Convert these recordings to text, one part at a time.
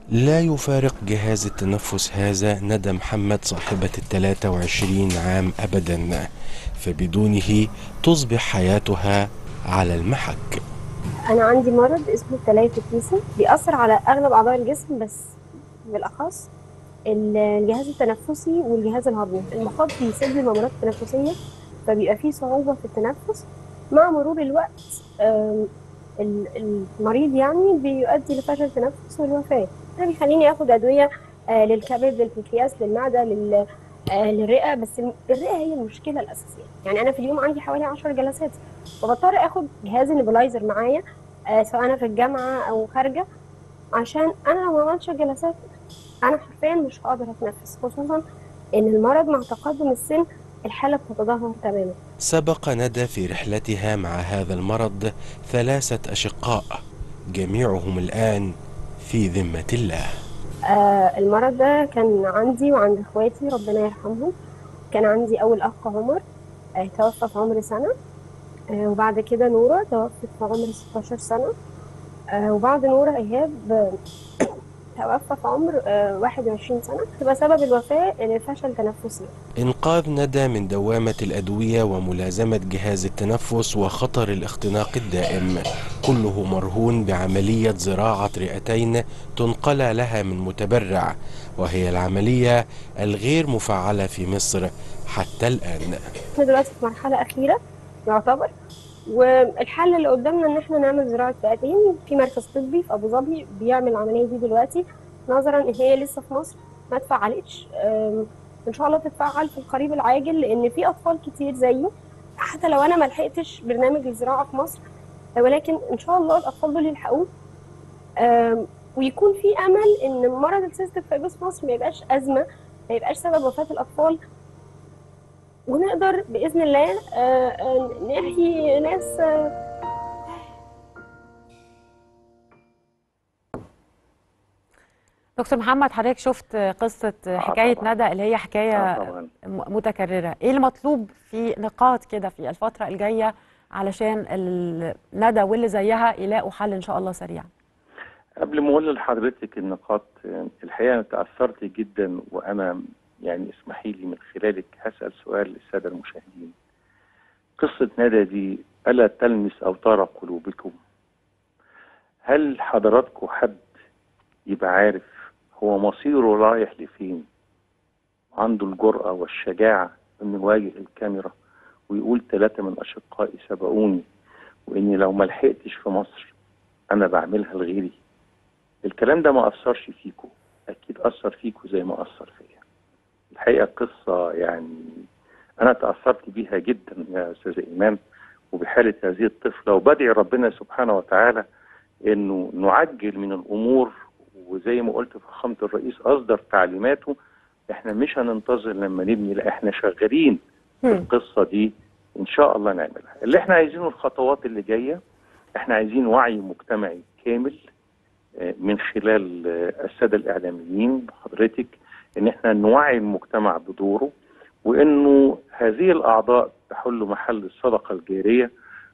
لا يفارق جهاز التنفس هذا ندى محمد صاحبة الثلاثة وعشرين عام أبدا فبدونه تصبح حياتها على المحك انا عندي مرض اسمه التلايفوتيسم بيأثر على اغلب اعضاء الجسم بس بالاخص الجهاز التنفسي والجهاز الهضمي المخاط بيسبب الامراض التنفسيه فبيبقى فيه صعوبه في التنفس مع مرور الوقت آم، ال- المريض يعني بيؤدي لفشل تنفس والوفاه ده بيخليني اخد ادويه آه، للكبد للبنكرياس للمعده لل آه، للرئه بس الم- الرئه هي المشكله الاساسيه يعني انا في اليوم عندي حوالي 10 جلسات فبضطر اخد جهاز النبلايزر معايا آه، سواء انا في الجامعه او خارجه عشان انا لو ما عملتش الجلسات انا حرفيا مش هقدر اتنفس خصوصا ان المرض مع تقدم السن الحاله بتتدهور تماما سبق ندى في رحلتها مع هذا المرض ثلاثة أشقاء جميعهم الآن في ذمة الله آه المرض ده كان عندي وعند اخواتي ربنا يرحمهم كان عندي اول اخ عمر آه توفى في عمر سنه آه وبعد كده نوره توفت في عمر 16 سنه آه وبعد نوره ايهاب آه، توفى في عمر آه 21 سنه تبقى سبب الوفاه آه، فشل تنفسي إنقاذ ندى من دوامة الأدوية وملازمة جهاز التنفس وخطر الاختناق الدائم كله مرهون بعملية زراعة رئتين تنقل لها من متبرع وهي العملية الغير مفعلة في مصر حتى الآن احنا دلوقتي في مرحله اخيره يعتبر والحل اللي قدامنا ان احنا نعمل زراعه رئتين في مركز طبي في ابو ظبي بيعمل العمليه دي دلوقتي نظرا ان هي لسه في مصر ما اتفعلتش أم، ان شاء الله تتفعل في القريب العاجل لان في اطفال كتير زيي حتى لو انا ما لحقتش برنامج الزراعه في مصر ولكن ان شاء الله الاطفال دول يلحقوه أم، ويكون في امل ان مرض السيستم فايبروس في مصر ما يبقاش ازمه ما يبقاش سبب وفاه الاطفال ونقدر باذن الله آه، آه، نحيي ناس آه، دكتور محمد حضرتك شفت قصة حكاية طبعاً. ندى اللي هي حكاية آه طبعا م- متكررة ايه المطلوب في نقاط كده في الفترة الجاية علشان ال- ندى واللي زيها يلاقوا حل ان شاء الله سريعا قبل ما اقول لحضرتك النقاط آه، الحقيقه انا تاثرت جدا وانا يعني اسمحي لي من خلالك هسال سؤال للساده المشاهدين قصه ندى دي الا تلمس اوتار قلوبكم هل حضراتكم حد يبقى عارف هو مصيره رايح لفين عنده الجرأة والشجاعة انه يواجه الكاميرا ويقول ثلاثة من أشقائي سبقوني وإني لو ما لحقتش في مصر أنا بعملها لغيري الكلام ده ما أثرش فيكم أكيد أثر فيكم زي ما أثر فيا الحقيقة قصة يعني أنا تأثرت بيها جدا يا أستاذة إيمان وبحالة هذه الطفلة وبدعي ربنا سبحانه وتعالى إنه نعجل من الأمور وزي ما قلت فخامة الرئيس أصدر تعليماته إحنا مش هننتظر لما نبني لا إحنا شغالين في هم. القصة دي إن شاء الله نعملها اللي إحنا عايزينه الخطوات اللي جاية إحنا عايزين وعي مجتمعي كامل آه، من خلال آه، السادة الإعلاميين حضرتك إن إحنا نوعي المجتمع بدوره وإنه هذه الأعضاء تحل محل الصدقة الجارية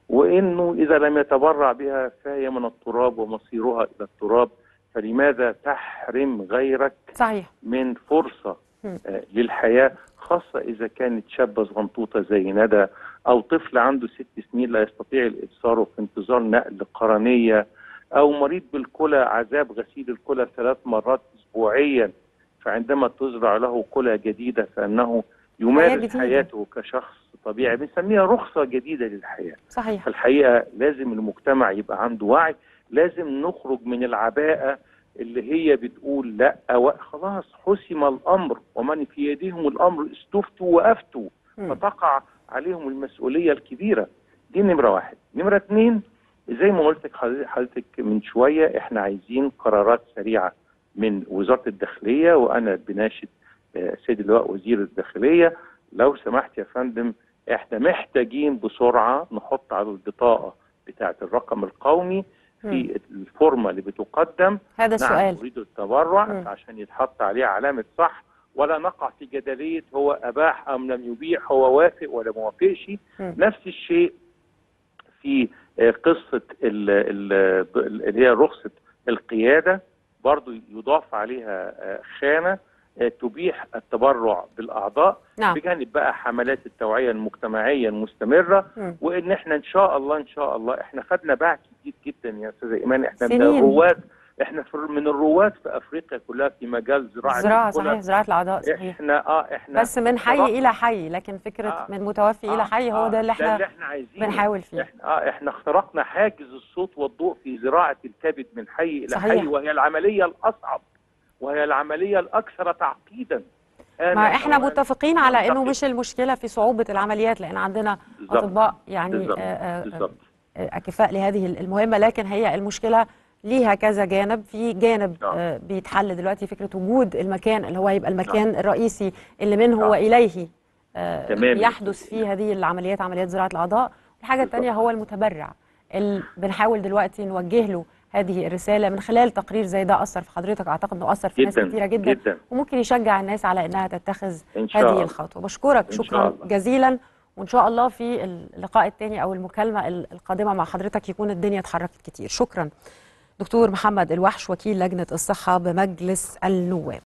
وإنه إذا لم يتبرع بها فهي من التراب ومصيرها إلى التراب فلماذا تحرم غيرك صحيح من فرصة مم. آه، للحياة خاصة إذا كانت شابة صغنطوطة زي ندى أو طفل عنده ست سنين لا يستطيع الإبصار في انتظار نقل قرنية أو مريض بالكلى عذاب غسيل الكلى ثلاث مرات أسبوعيا فعندما تزرع له كلى جديدة فإنه حياة يمارس جديدة. حياته كشخص طبيعي بنسميها رخصة جديدة للحياة صحيح فالحقيقه لازم المجتمع يبقى عنده وعي لازم نخرج من العباءه اللي هي بتقول لا و- خلاص حسم الامر ومن في يديهم الامر استفتوا وافتوا مم. فتقع عليهم المسؤوليه الكبيره دي نمره واحد نمره اتنين زي ما قلت لك حضرتك من شويه احنا عايزين قرارات سريعه من وزاره الداخليه وانا بناشد آه، سيد اللواء وزير الداخليه لو سمحت يا فندم احنا محتاجين بسرعه نحط على البطاقه بتاعه الرقم القومي في الفورمه اللي بتقدم هذا نعم السؤال نريد التبرع مم. عشان يتحط عليه علامه صح ولا نقع في جدليه هو اباح ام لم يبيح هو وافق ولا ما وافقش مم. نفس الشيء في آه، قصه ال- ال- اللي هي رخصه القياده برضو يضاف عليها آه، خانه آه، تبيح التبرع بالاعضاء نعم بجانب بقى حملات التوعيه المجتمعيه المستمره مم. وان احنا ان شاء الله ان شاء الله احنا خدنا باع كبير جدا يا استاذه ايمان احنا من سنين. الرواد احنا في- من الرواد في افريقيا كلها في مجال زراعه زراعه الكلى. صحيح زراعه الاعضاء صحيح احنا اه احنا بس من حي خلاص. الى حي لكن فكره آه. من متوفي الى آه، حي هو آه، ده اللي ده اللي احنا احنا عايزينه بنحاول فيه احنا اه احنا اخترقنا حاجز الصوت والضوء في زراعه الكبد من حي الى صحيح. حي وهي العمليه الاصعب وهي العمليه الاكثر تعقيدا أنا ما احنا أولاً متفقين على انه أعتقد- مش المشكله في صعوبه العمليات لان عندنا بالظبط، اطباء يعني بالظبط، آه، آه، بالظبط آه، اكفاء لهذه المهمه لكن هي المشكله ليها كذا جانب في جانب نعم. آه، بيتحل دلوقتي فكره وجود المكان اللي هو يبقى المكان الرئيسي اللي منه نعم. واليه آه، تمام. يحدث فيه هذه العمليات عمليات زراعه الاعضاء الحاجه بالظبط. الثانيه هو المتبرع اللي بنحاول دلوقتي نوجه له هذه الرساله من خلال تقرير زي ده اثر في حضرتك اعتقد انه اثر في ناس جدا كثيره جدا جدا وممكن يشجع الناس على انها تتخذ ان شاء هذه الله الخطوه بشكرك إن شاء شكرا الله. جزيلا وان شاء الله في اللقاء الثاني او المكالمه القادمه مع حضرتك يكون الدنيا اتحركت كتير شكرا دكتور محمد الوحش وكيل لجنه الصحه بمجلس النواب